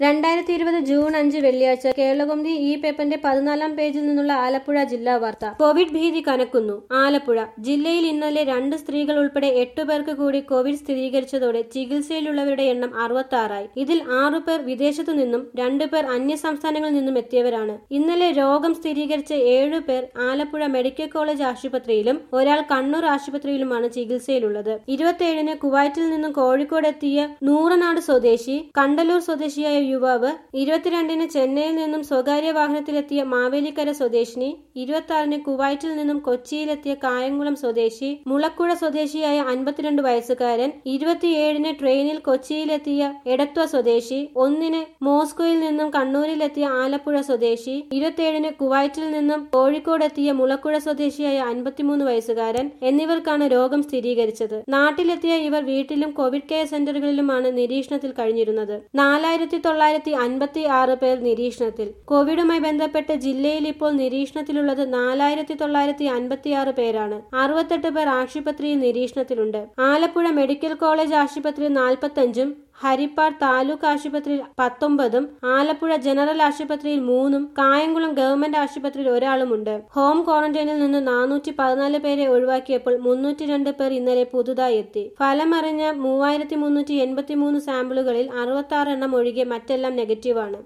രണ്ടായിരത്തി ഇരുപത് ജൂൺ അഞ്ച് വെള്ളിയാഴ്ച കേരളകൗമുദി ഈ പേപ്പറിന്റെ പതിനാലാം പേജിൽ നിന്നുള്ള ആലപ്പുഴ ജില്ലാ വാർത്ത കോവിഡ് ഭീതി കനക്കുന്നു ആലപ്പുഴ ജില്ലയിൽ ഇന്നലെ രണ്ട് സ്ത്രീകൾ ഉൾപ്പെടെ എട്ടു പേർക്ക് കൂടി കോവിഡ് സ്ഥിരീകരിച്ചതോടെ ചികിത്സയിലുള്ളവരുടെ എണ്ണം അറുപത്തി ആറായി ഇതിൽ ആറു പേർ വിദേശത്തു നിന്നും രണ്ടു പേർ അന്യ സംസ്ഥാനങ്ങളിൽ നിന്നും എത്തിയവരാണ് ഇന്നലെ രോഗം സ്ഥിരീകരിച്ച ഏഴു പേർ ആലപ്പുഴ മെഡിക്കൽ കോളേജ് ആശുപത്രിയിലും ഒരാൾ കണ്ണൂർ ആശുപത്രിയിലുമാണ് ചികിത്സയിലുള്ളത് ഇരുപത്തിയേഴിന് കുവൈറ്റിൽ നിന്നും കോഴിക്കോട് എത്തിയ നൂറനാട് സ്വദേശി കണ്ടലൂർ സ്വദേശിയായ യുവാവ് ഇരുപത്തിരണ്ടിന് ചെന്നൈയിൽ നിന്നും സ്വകാര്യ വാഹനത്തിലെത്തിയ മാവേലിക്കര സ്വദേശിനി ഇരുപത്തി ആറിന് കുവൈറ്റിൽ നിന്നും കൊച്ചിയിലെത്തിയ കായംകുളം സ്വദേശി മുളക്കുഴ സ്വദേശിയായ അൻപത്തിരണ്ട് വയസ്സുകാരൻ ഇരുപത്തിയേഴിന് ട്രെയിനിൽ കൊച്ചിയിലെത്തിയ എടത്വ സ്വദേശി ഒന്നിന് മോസ്കോയിൽ നിന്നും കണ്ണൂരിലെത്തിയ ആലപ്പുഴ സ്വദേശി ഇരുപത്തിയേഴിന് കുവൈറ്റിൽ നിന്നും കോഴിക്കോടെത്തിയ മുളക്കുഴ സ്വദേശിയായ അൻപത്തിമൂന്ന് വയസ്സുകാരൻ എന്നിവർക്കാണ് രോഗം സ്ഥിരീകരിച്ചത് നാട്ടിലെത്തിയ ഇവർ വീട്ടിലും കോവിഡ് കെയർ സെന്ററുകളിലുമാണ് നിരീക്ഷണത്തിൽ കഴിഞ്ഞിരുന്നത് നാലായിരത്തി തൊള്ളായിരത്തി അൻപത്തി ആറ് പേർ നിരീക്ഷണത്തിൽ കോവിഡുമായി ബന്ധപ്പെട്ട് ജില്ലയിൽ ഇപ്പോൾ നിരീക്ഷണത്തിലുള്ളത് നാലായിരത്തി തൊള്ളായിരത്തി അൻപത്തി ആറ് പേരാണ് അറുപത്തെട്ട് പേർ ആശുപത്രിയിൽ നിരീക്ഷണത്തിലുണ്ട് ആലപ്പുഴ മെഡിക്കൽ കോളേജ് ആശുപത്രിയിൽ നാൽപ്പത്തഞ്ചും ഹരിപ്പാട് താലൂക്ക് ആശുപത്രിയിൽ പത്തൊമ്പതും ആലപ്പുഴ ജനറൽ ആശുപത്രിയിൽ മൂന്നും കായംകുളം ഗവൺമെന്റ് ആശുപത്രിയിൽ ഒരാളുമുണ്ട് ഹോം ക്വാറന്റൈനിൽ നിന്ന് നാനൂറ്റി പതിനാല് പേരെ ഒഴിവാക്കിയപ്പോൾ മുന്നൂറ്റി രണ്ട് പേർ ഇന്നലെ പുതുതായി എത്തി ഫലമറിഞ്ഞ മൂവായിരത്തി മുന്നൂറ്റി എൺപത്തി മൂന്ന് സാമ്പിളുകളിൽ അറുപത്തി ആറ് എണ്ണം ഒഴികെ മറ്റെല്ലാം നെഗറ്റീവാണ്